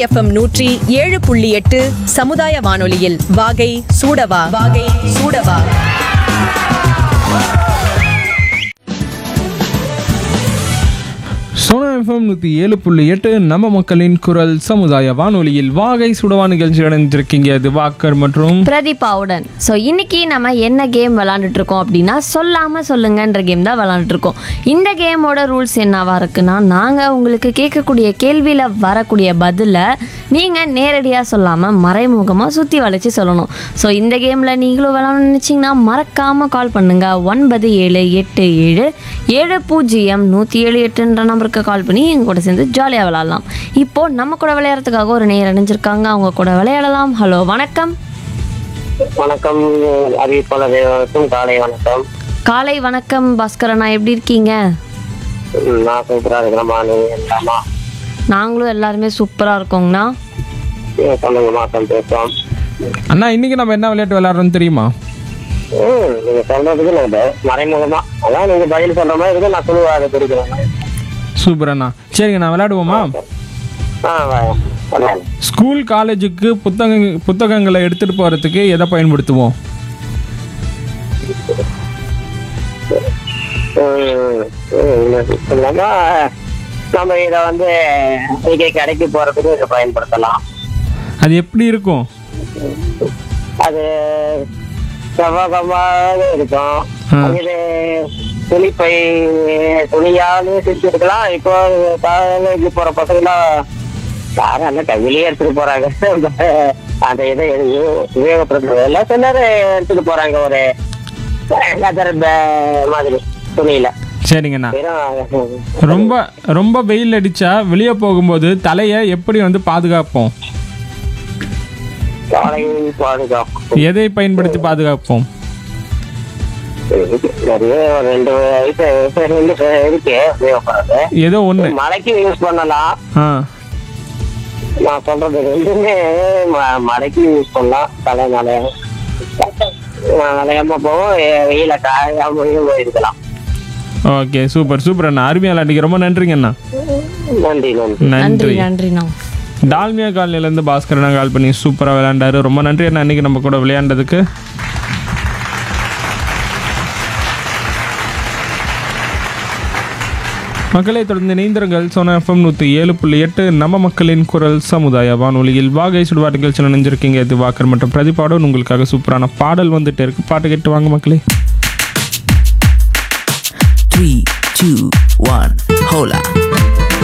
FM நூற்றி ஏழு புள்ளி எட்டு சமுதாய வானொலியில் வாகை சூடவா வாகை சூடவா சோனா எஃப்எம் நூற்றி ஏழு புள்ளி எட்டு நம்ம மக்களின் குரல் சமுதாய வானொலியில் வாகை சுடவா நிகழ்ச்சி அடைஞ்சிருக்கீங்க திவாகர் மற்றும் பிரதீபாவுடன் ஸோ இன்னைக்கு நம்ம என்ன கேம் விளாண்டுட்டு இருக்கோம் அப்படின்னா சொல்லாமல் சொல்லுங்கன்ற கேம் தான் விளாண்டுட்டு இருக்கோம் இந்த கேமோட ரூல்ஸ் என்னவா இருக்குன்னா நாங்கள் உங்களுக்கு கேட்கக்கூடிய கேள்வியில் வரக்கூடிய பதிலை நீங்கள் நேரடியாக சொல்லாமல் மறைமுகமாக சுற்றி வளைச்சி சொல்லணும் ஸோ இந்த கேமில் நீங்களும் விளாடணும்னு நினச்சிங்கன்னா மறக்காமல் கால் பண்ணுங்கள் ஒன்பது ஏழு எட்டு ஏழு ஏழு பூஜ்ஜியம் நூற்றி ஏழு எட்டுன்ற நம்பருக்கு கால் பண்ணி எங்க கூட சேர்ந்து ஜாலியாக விளாட்லாம் இப்போ நம்ம கூட விளையாடுறதுக்காக ஒரு நேர் அடைஞ்சிருக்காங்க அவங்க கூட விளையாடலாம் ஹலோ வணக்கம் வணக்கம் அறிவிப்பாளர்களுக்கும் காலை வணக்கம் காலை வணக்கம் பாஸ்கரண்ணா எப்படி இருக்கீங்க ம், நான் சூப்பரா இருக்கிறேம்மா நீங்க எல்லாமா நாங்களும் எல்லாருமே சூப்பராக இருக்கோங்கண்ணா ம், சொல்லுங்க மாற்றம் பேசுவோம் அண்ணா இன்னைக்கு நம்ம என்ன விளையாட்டு விளையாடுறோம் தெரியுமா ம், நீங்க சொல்றதுக்கு நான் ப- மறைமுகமா அதான் நீங்க பதில் சொல்ற மாதிரி இருக்கு நான் சொல்லுவா அதை பிடிக்கிறேன் சூப்பர் அண்ணா சரிங்க நான் விளையாடுவோமா ஆ வா- வரலாம். ஸ்கூல் காலேஜுக்கு புத்தக புத்தகங்களை எடுத்துகிட்டு போகிறதுக்கு எதை பயன்படுத்துவோம் ம், ம், சொல்லாமா நம்ம இதை வந்து இங்கே கடைக்கு போறதுக்கு இதை பயன்படுத்தலாம் அது எப்படி இருக்கும் அது செவ்வகமாக இருக்கும் ஆ. இது துணிப்பை துணியாலும் செஞ்சு இருக்கலாம் இப்போ காலேஜ் போற பசங்களாம் யாரும் அந்த கையிலேயே எடுத்துட்டு போறாங்க அந்த இதை எதையும் உபயோகப்படுத்துறது எல்லாம் சில நேரம் எடுத்துட்டு போறாங்க ஒரு லெதர் மாதிரி துணியில சரிங்கண்ணா வெறும் ரொம்ப ரொம்ப வெயில் அடித்தா வெளியே போகும்போது தலையை எப்படி வந்து பாதுகாப்போம் காலை பாதுகாப்பு எதை பயன்படுத்தி பாதுகாப்போம் நிறைய ஒரு ரெண்டு ஐட்டம் ரெண்டு இருக்கு உபயோகப்படுறது ஏதோ ஒன்று மழைக்கு யூஸ் பண்ணலாம் ஆ நான் சொல்றது ரெண்டுமே ம- மழைக்கு யூஸ் பண்ணலாம் தலை நலையம் நலையாம போகும் வெ- வெயில காயாமையும் போயிருக்கலாம் ஓகே சூப்பர் சூப்பர் அண்ணா அருமையாக விளையாண்டிங்க ரொம்ப நன்றிங்க அண்ணா நன்றி நன்றி நன்றி நன்றி நன்றிண்ணா டால்மியா காலனிலேருந்து பாஸ்கரனா கால் பண்ணி சூப்பராக விளையாண்டாரு ரொம்ப நன்றி அண்ணா இன்னைக்கு நம்ம கூட விளையாண்டதுக்கு மக்களை தொடர்ந்து இணைந்திருங்கள் சோனா எஃப்எம் நூற்றி ஏழு புள்ளி எட்டு நம்ம மக்களின் குரல் சமுதாய வானொலியில் வாகை சுடுவாட்டு நிகழ்ச்சி நினைஞ்சிருக்கீங்க இது வாக்கர் மற்றும் பிரதிபாடன் உங்களுக்காக சூப்பரான பாடல் வந்துட்டு இருக்கு பாட்டு கேட்டு வாங்க மக்களே Three, two, one, hola.